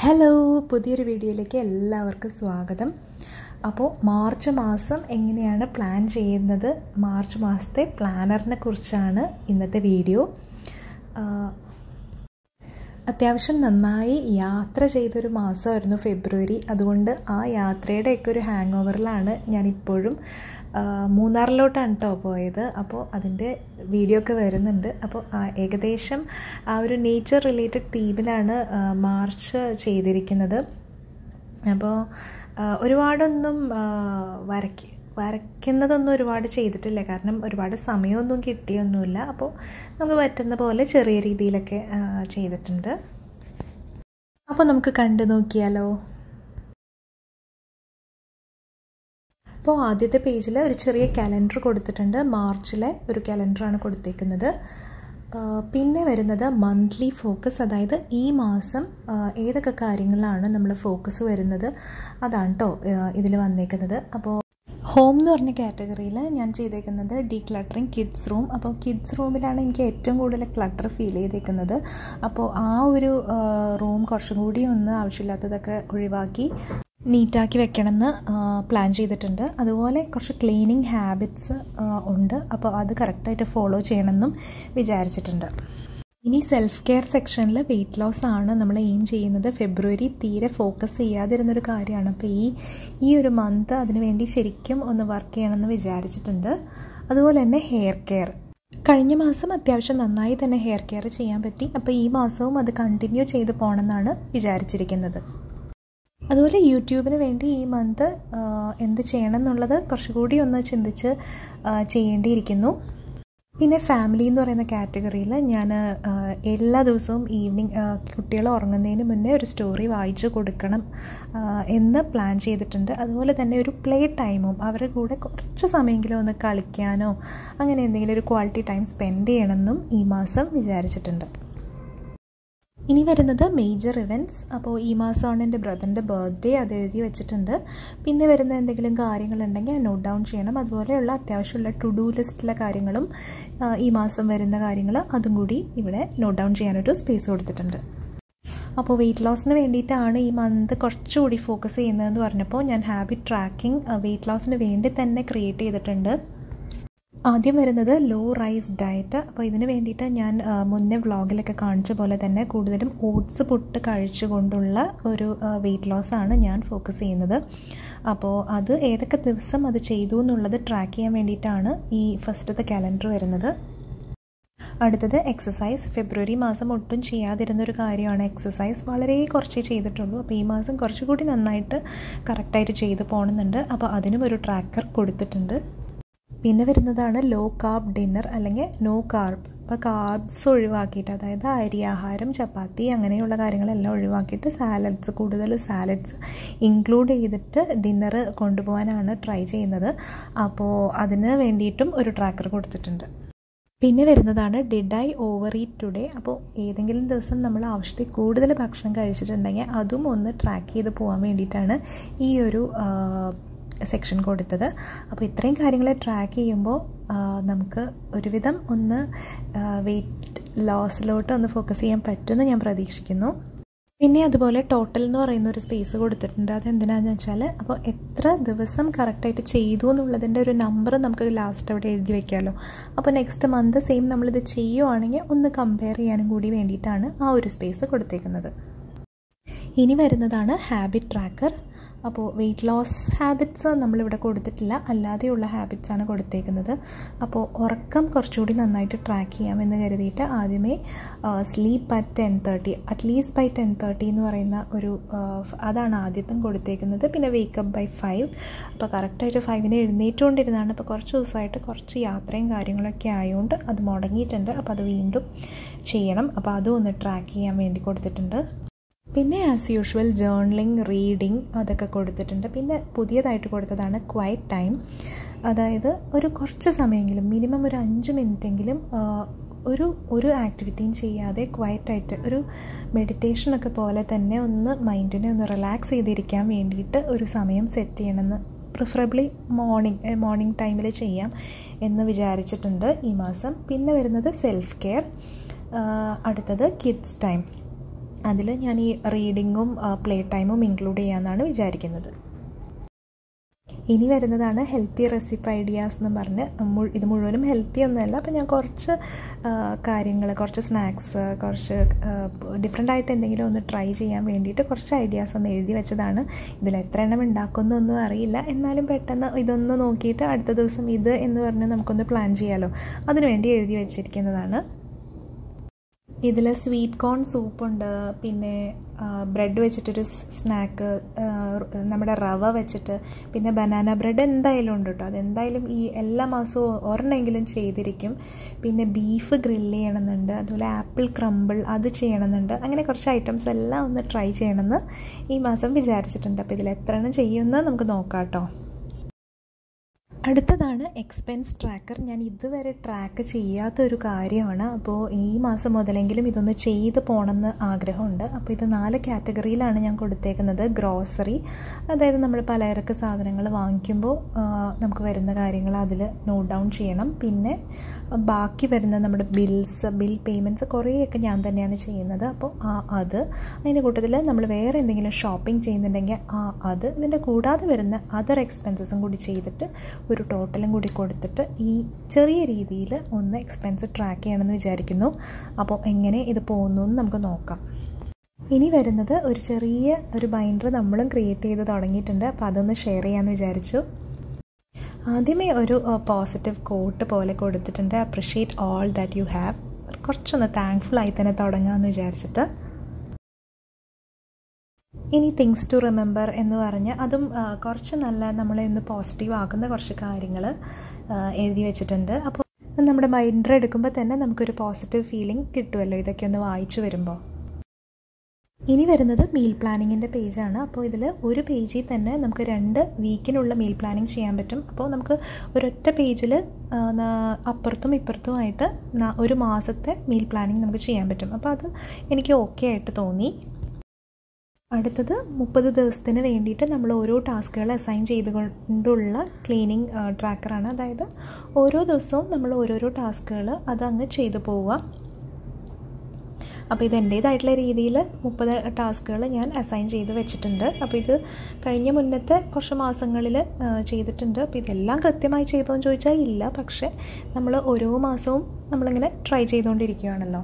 hello പുതിയൊരു വീഡിയോയിലേക്ക് എല്ലാവർക്കും സ്വാഗതം അപ്പോൾ മാർച്ച് മാസം എങ്ങനെയാണ് പ്ലാൻ ചെയ്യുന്നത് മാർച്ച് മാസത്തെ പ്ലാനറിനെ കുറിച്ചാണ് ഇന്നത്തെ വീഡിയോ അത്യാവശ്യം നന്നായി യാത്ര ചെയ്തൊരു മാസമായിരുന്നു ഫെബ്രുവരി അതുകൊണ്ട് ആ യാത്രയുടെയൊക്കെ ഒരു ഹാങ് ഓവറിലാണ് ഞാനിപ്പോഴും മൂന്നാറിലോട്ടാണ് കേട്ടോ പോയത് അപ്പോൾ അതിൻ്റെ വീഡിയോ ഒക്കെ വരുന്നുണ്ട് അപ്പോൾ ഏകദേശം ആ ഒരു നേച്ചർ റിലേറ്റഡ് തീമിലാണ് മാർച്ച് ചെയ്തിരിക്കുന്നത് അപ്പോൾ ഒരുപാടൊന്നും വരയ്ക്ക് വരയ്ക്കുന്നതൊന്നും ഒരുപാട് ചെയ്തിട്ടില്ല കാരണം ഒരുപാട് സമയമൊന്നും കിട്ടിയൊന്നുമില്ല അപ്പോൾ നമുക്ക് പറ്റുന്ന പോലെ ചെറിയ രീതിയിലൊക്കെ ചെയ്തിട്ടുണ്ട് അപ്പോൾ നമുക്ക് കണ്ടു നോക്കിയാലോ അപ്പോൾ ആദ്യത്തെ പേജിൽ ഒരു ചെറിയ കലണ്ടർ കൊടുത്തിട്ടുണ്ട് മാർച്ചിലെ ഒരു കലണ്ടറാണ് കൊടുത്തേക്കുന്നത് പിന്നെ വരുന്നത് മന്ത്ലി ഫോക്കസ് അതായത് ഈ മാസം ഏതൊക്കെ കാര്യങ്ങളാണ് നമ്മൾ ഫോക്കസ് വരുന്നത് അതാണ് കേട്ടോ ഇതിൽ വന്നേക്കുന്നത് അപ്പോൾ ഹോം എന്ന് പറഞ്ഞ കാറ്റഗറിയിൽ ഞാൻ ചെയ്തേക്കുന്നത് ഡീ ക്ലട്ടറിങ് കിഡ്സ് റൂം അപ്പോൾ കിഡ്സ് റൂമിലാണ് എനിക്ക് ഏറ്റവും കൂടുതൽ ക്ലട്ടർ ഫീൽ ചെയ്തേക്കുന്നത് അപ്പോൾ ആ ഒരു റൂം കുറച്ചും കൂടി ഒന്ന് ആവശ്യമില്ലാത്തതൊക്കെ ഒഴിവാക്കി നീറ്റാക്കി വെക്കണമെന്ന് പ്ലാൻ ചെയ്തിട്ടുണ്ട് അതുപോലെ കുറച്ച് ക്ലീനിങ് ഹാബിറ്റ്സ് ഉണ്ട് അപ്പോൾ അത് കറക്റ്റായിട്ട് ഫോളോ ചെയ്യണമെന്നും വിചാരിച്ചിട്ടുണ്ട് ഇനി സെൽഫ് കെയർ സെക്ഷനിൽ വെയിറ്റ് ലോസ് ആണ് നമ്മൾ എയിം ചെയ്യുന്നത് ഫെബ്രുവരി തീരെ ഫോക്കസ് ചെയ്യാതിരുന്നൊരു കാര്യമാണ് അപ്പോൾ ഈ ഈ ഒരു മന്ത് അതിനു വേണ്ടി ശരിക്കും ഒന്ന് വർക്ക് ചെയ്യണമെന്ന് വിചാരിച്ചിട്ടുണ്ട് അതുപോലെ തന്നെ ഹെയർ കെയർ കഴിഞ്ഞ മാസം അത്യാവശ്യം നന്നായി തന്നെ ഹെയർ കെയർ ചെയ്യാൻ പറ്റി അപ്പോൾ ഈ മാസവും അത് കണ്ടിന്യൂ ചെയ്ത് പോകണമെന്നാണ് വിചാരിച്ചിരിക്കുന്നത് അതുപോലെ യൂട്യൂബിന് വേണ്ടി ഈ മന്ത് എന്ത് ചെയ്യണം എന്നുള്ളത് കുറച്ചുകൂടി ഒന്ന് ചിന്തിച്ച് ചെയ്യേണ്ടിയിരിക്കുന്നു പിന്നെ ഫാമിലി എന്ന് പറയുന്ന കാറ്റഗറിയിൽ ഞാൻ എല്ലാ ദിവസവും ഈവനിങ് കുട്ടികൾ ഉറങ്ങുന്നതിന് മുന്നേ ഒരു സ്റ്റോറി വായിച്ചു കൊടുക്കണം എന്ന് പ്ലാൻ ചെയ്തിട്ടുണ്ട് അതുപോലെ തന്നെ ഒരു പ്ലേ ടൈമും അവരുടെ കൂടെ കുറച്ച് സമയമെങ്കിലും ഒന്ന് കളിക്കാനോ അങ്ങനെ എന്തെങ്കിലും ഒരു ക്വാളിറ്റി ടൈം സ്പെൻഡ് ചെയ്യണമെന്നും ഈ മാസം വിചാരിച്ചിട്ടുണ്ട് ഇനി വരുന്നത് മേജർ ഇവൻറ്റ്സ് അപ്പോൾ ഈ മാസമാണ് എൻ്റെ ബ്രദറിൻ്റെ ബർത്ത്ഡേ അത് എഴുതി വെച്ചിട്ടുണ്ട് പിന്നെ വരുന്ന എന്തെങ്കിലും കാര്യങ്ങളുണ്ടെങ്കിൽ നോട്ട് ഡൗൺ ചെയ്യണം അതുപോലെയുള്ള അത്യാവശ്യമുള്ള ടു ഡു ലിസ്റ്റിലെ കാര്യങ്ങളും ഈ മാസം വരുന്ന കാര്യങ്ങൾ അതും കൂടി ഇവിടെ നോട്ട് ഡൗൺ ചെയ്യാനൊരു സ്പേസ് കൊടുത്തിട്ടുണ്ട് അപ്പോൾ വെയിറ്റ് ലോസിന് വേണ്ടിയിട്ടാണ് ഈ മന്ത് കുറച്ചുകൂടി ഫോക്കസ് ചെയ്യുന്നതെന്ന് പറഞ്ഞപ്പോൾ ഞാൻ ഹാബിറ്റ് ട്രാക്കിംഗ് വെയിറ്റ് ലോസിന് വേണ്ടി തന്നെ ക്രിയേറ്റ് ചെയ്തിട്ടുണ്ട് ആദ്യം വരുന്നത് ലോ റൈസ് ഡയറ്റ് അപ്പോൾ ഇതിന് വേണ്ടിയിട്ട് ഞാൻ മുന്നേ വ്ളോഗിലൊക്കെ കാണിച്ച പോലെ തന്നെ കൂടുതലും ഓട്സ് പുട്ട് കഴിച്ചുകൊണ്ടുള്ള ഒരു വെയിറ്റ് ലോസ് ആണ് ഞാൻ ഫോക്കസ് ചെയ്യുന്നത് അപ്പോൾ അത് ഏതൊക്കെ ദിവസം അത് ചെയ്തു എന്നുള്ളത് ട്രാക്ക് ചെയ്യാൻ വേണ്ടിയിട്ടാണ് ഈ ഫസ്റ്റത്തെ കാലണ്ടർ വരുന്നത് അടുത്തത് എക്സസൈസ് ഫെബ്രുവരി മാസം ഒട്ടും ചെയ്യാതിരുന്നൊരു കാര്യമാണ് എക്സസൈസ് വളരെ കുറച്ചേ ചെയ്തിട്ടുള്ളൂ അപ്പോൾ ഈ മാസം കുറച്ചുകൂടി നന്നായിട്ട് കറക്റ്റായിട്ട് ചെയ്ത് പോകണമെന്നുണ്ട് അപ്പോൾ അതിനും ഒരു ട്രാക്കർ കൊടുത്തിട്ടുണ്ട് പിന്നെ വരുന്നതാണ് ലോ കാർബ് ഡിന്നർ അല്ലെങ്കിൽ നോ കാർബ് അപ്പോൾ കാർബ്സ് ഒഴിവാക്കിയിട്ട് അതായത് അരി ആഹാരം ചപ്പാത്തി അങ്ങനെയുള്ള കാര്യങ്ങളെല്ലാം ഒഴിവാക്കിയിട്ട് സാലഡ്സ് കൂടുതൽ സാലഡ്സ് ഇൻക്ലൂഡ് ചെയ്തിട്ട് ഡിന്നർ കൊണ്ടുപോകാനാണ് ട്രൈ ചെയ്യുന്നത് അപ്പോൾ അതിന് വേണ്ടിയിട്ടും ഒരു ട്രാക്കർ കൊടുത്തിട്ടുണ്ട് പിന്നെ വരുന്നതാണ് did I overeat today അപ്പോൾ ഏതെങ്കിലും ദിവസം നമ്മൾ ആവശ്യത്തിൽ കൂടുതൽ ഭക്ഷണം കഴിച്ചിട്ടുണ്ടെങ്കിൽ അതും ഒന്ന് ട്രാക്ക് ചെയ്ത് പോകാൻ വേണ്ടിയിട്ടാണ് ഈ ഒരു സെക്ഷൻ കൊടുത്തത് അപ്പോൾ ഇത്രയും കാര്യങ്ങൾ ട്രാക്ക് ചെയ്യുമ്പോൾ നമുക്ക് ഒരുവിധം ഒന്ന് വെയിറ്റ് ലോസിലോട്ട് ഒന്ന് ഫോക്കസ് ചെയ്യാൻ പറ്റുമെന്ന് ഞാൻ പ്രതീക്ഷിക്കുന്നു പിന്നെ അതുപോലെ ടോട്ടൽ എന്ന് പറയുന്ന ഒരു സ്പേസ് കൊടുത്തിട്ടുണ്ട് അതെന്തിനാന്ന് വെച്ചാൽ അപ്പോൾ എത്ര ദിവസം കറക്റ്റായിട്ട് ചെയ്തു എന്നുള്ളതിൻ്റെ ഒരു നമ്പർ നമുക്ക് ലാസ്റ്റ് അവിടെ എഴുതി വെക്കാമല്ലോ അപ്പോൾ നെക്സ്റ്റ് മന്ത് സെയിം നമ്മളിത് ചെയ്യുവാണെങ്കിൽ ഒന്ന് കമ്പയർ ചെയ്യാനും കൂടി വേണ്ടിയിട്ടാണ് ആ ഒരു സ്പേസ് കൊടുത്തേക്കുന്നത് ഇനി വരുന്നതാണ് ഹാബിറ്റ് ട്രാക്കർ അപ്പോൾ വെയിറ്റ് ലോസ് ഹാബിറ്റ്സ് നമ്മളിവിടെ കൊടുത്തിട്ടില്ല അല്ലാതെയുള്ള ഹാബിറ്റ്സ് ആണ് കൊടുത്തേക്കുന്നത് അപ്പോൾ ഉറക്കം കുറച്ചുകൂടി നന്നായിട്ട് ട്രാക്ക് ചെയ്യാമെന്ന് കരുതിയിട്ട് ആദ്യമേ sleep at ten thirty at least by ten thirty എന്ന് പറയുന്ന ഒരു അതാണ് ആദ്യത്തും കൊടുത്തേക്കുന്നത് പിന്നെ വേക്കപ്പ് ബൈ ഫൈവ് അപ്പോൾ കറക്റ്റായിട്ട് ഫൈവിന് എഴുന്നേറ്റുകൊണ്ടിരുന്നതാണ് ഇപ്പോൾ കുറച്ച് ദിവസമായിട്ട് കുറച്ച് യാത്രയും കാര്യങ്ങളൊക്കെ ആയതുകൊണ്ട് അത് മുടങ്ങിയിട്ടുണ്ട് അപ്പോൾ അത് വീണ്ടും ചെയ്യണം അപ്പോൾ അതും ഒന്ന് ട്രാക്ക് ചെയ്യാൻ വേണ്ടി കൊടുത്തിട്ടുണ്ട് പിന്നെ ആസ് യൂഷ്വൽ ജേർണലിംഗ് റീഡിങ് അതൊക്കെ കൊടുത്തിട്ടുണ്ട് പിന്നെ പുതിയതായിട്ട് കൊടുത്തതാണ് ക്വയറ്റ് ടൈം അതായത് ഒരു കുറച്ച് സമയമെങ്കിലും മിനിമം ഒരു അഞ്ച് മിനിറ്റെങ്കിലും ഒരു ഒരു ആക്ടിവിറ്റിയും ചെയ്യാതെ ക്വയറ്റായിട്ട് ഒരു മെഡിറ്റേഷനൊക്കെ പോലെ തന്നെ ഒന്ന് മൈൻഡിനെ ഒന്ന് റിലാക്സ് ചെയ്തിരിക്കാൻ വേണ്ടിയിട്ട് ഒരു സമയം സെറ്റ് ചെയ്യണമെന്ന് പ്രിഫറബിളി മോർണിംഗ് മോർണിംഗ് ടൈമിൽ ചെയ്യാം എന്ന് വിചാരിച്ചിട്ടുണ്ട് ഈ മാസം പിന്നെ വരുന്നത് സെൽഫ് കെയർ അടുത്തത് കിഡ്സ് ടൈം അതിൽ ഞാൻ ഈ റീഡിങ്ങും പ്ലേ ടൈമും ഇൻക്ലൂഡ് ചെയ്യാമെന്നാണ് വിചാരിക്കുന്നത് ഇനി വരുന്നതാണ് ഹെൽത്തി റെസിപ്പി ഐഡിയാസ് എന്ന് പറഞ്ഞ് ഇത് മുഴുവനും ഹെൽത്തി ഒന്നുമല്ല അപ്പോൾ ഞാൻ കുറച്ച് കാര്യങ്ങൾ കുറച്ച് സ്നാക്സ് കുറച്ച് ഡിഫറെൻ്റ് ആയിട്ട് എന്തെങ്കിലും ഒന്ന് ട്രൈ ചെയ്യാൻ വേണ്ടിയിട്ട് കുറച്ച് ഐഡിയാസ് ഒന്ന് എഴുതി വെച്ചതാണ് ഇതിൽ എത്ര എണ്ണം ഉണ്ടാക്കുമെന്നൊന്നും അറിയില്ല എന്നാലും പെട്ടെന്ന് ഇതൊന്ന് നോക്കിയിട്ട് അടുത്ത ദിവസം ഇത് എന്ന് പറഞ്ഞ് നമുക്കൊന്ന് പ്ലാൻ ചെയ്യാമല്ലോ അതിനുവേണ്ടി എഴുതി വെച്ചിരിക്കുന്നതാണ് ഇതിൽ സ്വീറ്റ് കോൺ സൂപ്പുണ്ട് പിന്നെ ബ്രെഡ് വെച്ചിട്ടൊരു സ്നാക്ക് നമ്മുടെ റവ വെച്ചിട്ട് പിന്നെ ബനാന ബ്രെഡ് എന്തായാലും ഉണ്ട് കേട്ടോ അതെന്തായാലും ഈ എല്ലാ മാസവും ഒരെണ്ണമെങ്കിലും ചെയ്തിരിക്കും പിന്നെ ബീഫ് ഗ്രില്ല് ചെയ്യണമെന്നുണ്ട് അതുപോലെ ആപ്പിൾ ക്രമ്പിൾ അത് ചെയ്യണമെന്നുണ്ട് അങ്ങനെ കുറച്ച് ഐറ്റംസ് എല്ലാം ഒന്ന് ട്രൈ ചെയ്യണമെന്ന് ഈ മാസം വിചാരിച്ചിട്ടുണ്ട് അപ്പോൾ ഇതിൽ എത്ര എണ്ണം ചെയ്യുമെന്ന് നമുക്ക് നോക്കാം കേട്ടോ അടുത്തതാണ് എക്സ്പെൻസ് ട്രാക്കർ ഞാൻ ഇതുവരെ ട്രാക്ക് ചെയ്യാത്തൊരു കാര്യമാണ് അപ്പോൾ ഈ മാസം മുതലെങ്കിലും ഇതൊന്ന് ചെയ്ത് പോകണമെന്ന് ആഗ്രഹമുണ്ട് അപ്പോൾ ഇത് നാല് കാറ്റഗറിയിലാണ് ഞാൻ കൊടുത്തേക്കുന്നത് ഗ്രോസറി അതായത് നമ്മൾ പലചരക്ക് സാധനങ്ങൾ വാങ്ങിക്കുമ്പോൾ നമുക്ക് വരുന്ന കാര്യങ്ങൾ അതിൽ നോട്ട് ഡൗൺ ചെയ്യണം പിന്നെ ബാക്കി വരുന്ന നമ്മുടെ ബിൽസ് ബിൽ പേയ്മെൻറ്റ്സ് കുറേയൊക്കെ ഞാൻ തന്നെയാണ് ചെയ്യുന്നത് അപ്പോൾ ആ അത് അതിൻ്റെ കൂട്ടത്തിൽ നമ്മൾ വേറെ എന്തെങ്കിലും ഷോപ്പിംഗ് ചെയ്യുന്നുണ്ടെങ്കിൽ ആ അത് ഇതിൻ്റെ കൂടാതെ വരുന്ന അതർ എക്സ്പെൻസസും കൂടി ചെയ്തിട്ട് ഒരു ടോട്ടലും കൂടി കൊടുത്തിട്ട് ഈ ചെറിയ രീതിയിൽ ഒന്ന് എക്സ്പെൻസ് ട്രാക്ക് ചെയ്യണമെന്ന് വിചാരിക്കുന്നു അപ്പോൾ എങ്ങനെ ഇത് പോകുന്നു എന്ന് നമുക്ക് നോക്കാം ഇനി വരുന്നത് ഒരു ചെറിയ ഒരു ബൈൻഡർ നമ്മളും ക്രിയേറ്റ് ചെയ്ത് തുടങ്ങിയിട്ടുണ്ട് അപ്പോൾ അതൊന്ന് ഷെയർ ചെയ്യാമെന്ന് വിചാരിച്ചു ആദ്യമേ ഒരു പോസിറ്റീവ് കോട്ട് പോലെ കൊടുത്തിട്ടുണ്ട് appreciate all that you have കുറച്ചൊന്ന് താങ്ക്ഫുൾ ആയി തന്നെ തുടങ്ങാമെന്ന് വിചാരിച്ചിട്ട് ഇനി തിങ്സ് ടു റിമെമ്പർ എന്ന് പറഞ്ഞ് അതും കുറച്ച് നല്ല നമ്മളെ ഒന്ന് പോസിറ്റീവ് ആക്കുന്ന കുറച്ച് കാര്യങ്ങൾ എഴുതി വെച്ചിട്ടുണ്ട് അപ്പോൾ നമ്മുടെ മൈൻഡർ എടുക്കുമ്പോൾ തന്നെ നമുക്കൊരു പോസിറ്റീവ് ഫീലിംഗ് കിട്ടുമല്ലോ ഇതൊക്കെ ഒന്ന് വായിച്ചു വരുമ്പോൾ ഇനി വരുന്നത് മീൽ പ്ലാനിങ്ങിൻ്റെ പേജാണ് അപ്പോൾ ഇതിൽ ഒരു പേജിൽ തന്നെ നമുക്ക് രണ്ട് വീക്കിനുള്ള മീൽ പ്ലാനിങ് ചെയ്യാൻ പറ്റും അപ്പോൾ നമുക്ക് ഒരൊറ്റ പേജിൽ അപ്പുറത്തും ഇപ്പുറത്തുമായിട്ട് ഒരു മാസത്തെ മീൽ പ്ലാനിങ് നമുക്ക് ചെയ്യാൻ പറ്റും അപ്പോൾ അത് എനിക്ക് ഓക്കെ ആയിട്ട് തോന്നി അടുത്തത് മുപ്പത് ദിവസത്തിന് വേണ്ടിയിട്ട് നമ്മൾ ഓരോ ടാസ്കുകൾ അസൈൻ ചെയ്തുകൊണ്ടുള്ള ക്ലീനിങ് ട്രാക്കറാണ് അതായത് ഓരോ ദിവസവും നമ്മൾ ഓരോരോ ടാസ്കുകൾ അതങ്ങ് ചെയ്തു പോവുക അപ്പോൾ ഇത് എൻ്റേതായിട്ടുള്ള രീതിയിൽ മുപ്പത് ടാസ്കുകൾ ഞാൻ അസൈൻ ചെയ്ത് വെച്ചിട്ടുണ്ട് അപ്പോൾ ഇത് കഴിഞ്ഞ മുന്നത്തെ കുറച്ച് മാസങ്ങളിൽ ചെയ്തിട്ടുണ്ട് അപ്പോൾ ഇതെല്ലാം കൃത്യമായി ചെയ്തോ എന്ന് ചോദിച്ചാൽ ഇല്ല പക്ഷേ നമ്മൾ ഓരോ മാസവും നമ്മളിങ്ങനെ ട്രൈ ചെയ്തുകൊണ്ടിരിക്കുകയാണല്ലോ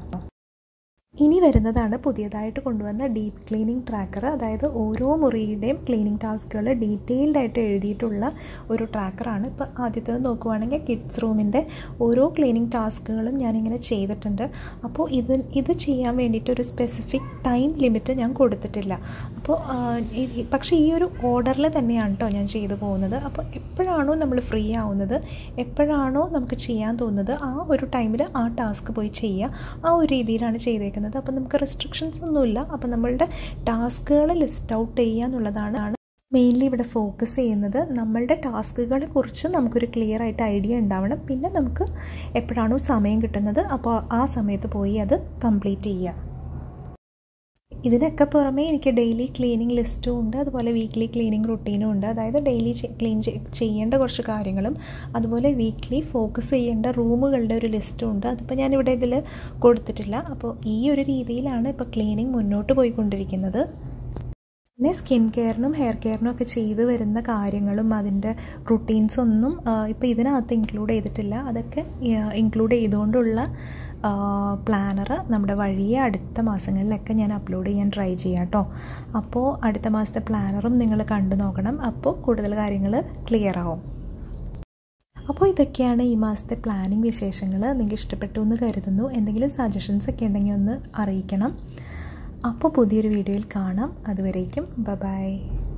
ഇനി വരുന്നതാണ് പുതിയതായിട്ട് കൊണ്ടുവന്ന ഡീപ്പ് ക്ലീനിങ് ട്രാക്കർ അതായത് ഓരോ മുറിയുടെയും ക്ലീനിങ് ടാസ്കുകൾ ഡീറ്റെയിൽഡ് ആയിട്ട് എഴുതിയിട്ടുള്ള ഒരു ട്രാക്കറാണ് ഇപ്പോൾ ആദ്യത്തേത് നോക്കുവാണെങ്കിൽ കിഡ്സ് റൂമിൻ്റെ ഓരോ ക്ലീനിങ് ടാസ്കുകളും ഞാനിങ്ങനെ ചെയ്തിട്ടുണ്ട് അപ്പോൾ ഇത് ഇത് ചെയ്യാൻ വേണ്ടിയിട്ട് ഒരു സ്പെസിഫിക് ടൈം ലിമിറ്റ് ഞാൻ കൊടുത്തിട്ടില്ല അപ്പോൾ പക്ഷേ ഈ ഒരു ഓർഡറിൽ തന്നെയാണ് കേട്ടോ ഞാൻ ചെയ്തു പോകുന്നത് അപ്പോൾ എപ്പോഴാണോ നമ്മൾ ഫ്രീ ആവുന്നത് എപ്പോഴാണോ നമുക്ക് ചെയ്യാൻ തോന്നുന്നത് ആ ഒരു ടൈമിൽ ആ ടാസ്ക് പോയി ചെയ്യുക ആ ഒരു രീതിയിലാണ് ചെയ്തേക്കുന്നത് അപ്പോൾ നമുക്ക് റെസ്ട്രിക്ഷൻസ് ഒന്നുമില്ല അപ്പോൾ നമ്മളുടെ ടാസ്കുകൾ ലിസ്റ്റ് ഔട്ട് ചെയ്യുക എന്നുള്ളതാണ് മെയിൻലി ഇവിടെ ഫോക്കസ് ചെയ്യുന്നത് നമ്മളുടെ ടാസ്കുകളെ കുറിച്ച് നമുക്കൊരു ക്ലിയർ ആയിട്ട് ഐഡിയ ഉണ്ടാവണം പിന്നെ നമുക്ക് എപ്പോഴാണോ സമയം കിട്ടുന്നത് അപ്പോൾ ആ സമയത്ത് പോയി അത് കംപ്ലീറ്റ് ചെയ്യുക ഇതിനൊക്കെ പുറമേ എനിക്ക് ഡെയിലി ക്ലീനിങ് ലിസ്റ്റും ഉണ്ട് അതുപോലെ വീക്ക്ലി ക്ലീനിങ് റുട്ടീനും ഉണ്ട് അതായത് ഡെയിലി ക്ലീൻ ചെയ്യേണ്ട കുറച്ച് കാര്യങ്ങളും അതുപോലെ വീക്ക്ലി ഫോക്കസ് ചെയ്യേണ്ട റൂമുകളുടെ ഒരു ലിസ്റ്റും ഉണ്ട് അതിപ്പോൾ ഞാനിവിടെ ഇതിൽ കൊടുത്തിട്ടില്ല അപ്പോൾ ഈ ഒരു രീതിയിലാണ് ഇപ്പോൾ ക്ലീനിങ് മുന്നോട്ട് പോയിക്കൊണ്ടിരിക്കുന്നത് പിന്നെ സ്കിൻ കെയറിനും ഹെയർ കെയറിനും ഒക്കെ ചെയ്തു വരുന്ന കാര്യങ്ങളും അതിൻ്റെ റുട്ടീൻസ് ഒന്നും ഇപ്പോൾ ഇതിനകത്ത് ഇൻക്ലൂഡ് ചെയ്തിട്ടില്ല അതൊക്കെ ഇൻക്ലൂഡ് ചെയ്തുകൊണ്ടുള്ള പ്ലാനർ നമ്മുടെ വഴിയെ അടുത്ത മാസങ്ങളിലൊക്കെ ഞാൻ അപ്ലോഡ് ചെയ്യാൻ ട്രൈ ചെയ്യാം കേട്ടോ അപ്പോൾ അടുത്ത മാസത്തെ പ്ലാനറും നിങ്ങൾ കണ്ടു നോക്കണം അപ്പോൾ കൂടുതൽ കാര്യങ്ങൾ ക്ലിയർ ആവും അപ്പോൾ ഇതൊക്കെയാണ് ഈ മാസത്തെ പ്ലാനിങ് വിശേഷങ്ങൾ നിങ്ങൾക്ക് ഇഷ്ടപ്പെട്ടു എന്ന് കരുതുന്നു എന്തെങ്കിലും സജഷൻസ് ഒക്കെ ഉണ്ടെങ്കിൽ ഒന്ന് അറിയിക്കണം അപ്പോൾ പുതിയൊരു വീഡിയോയിൽ കാണാം അതുവരേക്കും ബ ബൈ